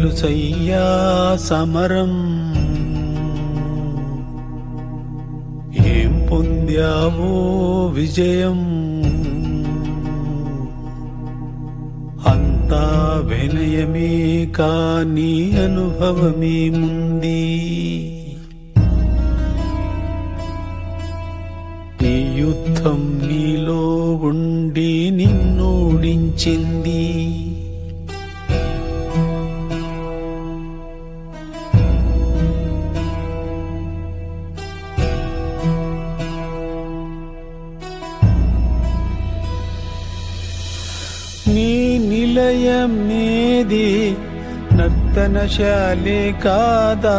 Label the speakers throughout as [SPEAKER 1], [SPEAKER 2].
[SPEAKER 1] తెలుసయ్యా సమరం ఏం పొందావో విజయం అంతా వినయమే కానీ అనుభవమేముంది ఈ యుద్ధం నీలో ఉండి నిన్నోడించింది నీ నిలయమేది నర్తనశాలే కాదా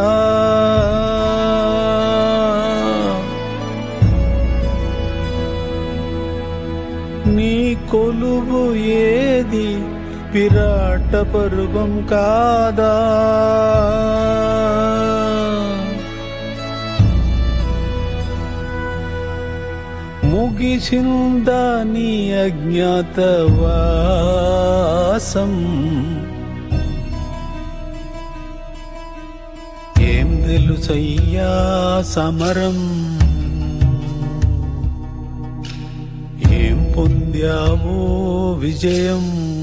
[SPEAKER 1] నీ కొలువు ఏది విరాట పర్వం కాదా ముగిసిందా నీ అజ్ఞాతవాసం ఏం తెలుసయ్యా సమరం ఏం పొందావో విజయం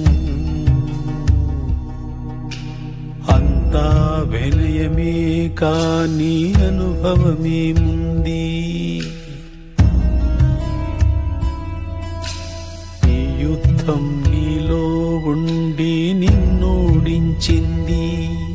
[SPEAKER 1] అంతా వినయమే కానీ అనుభవమేముంది ఈ యుద్ధం నీలో ఉండి నిన్నోడించింది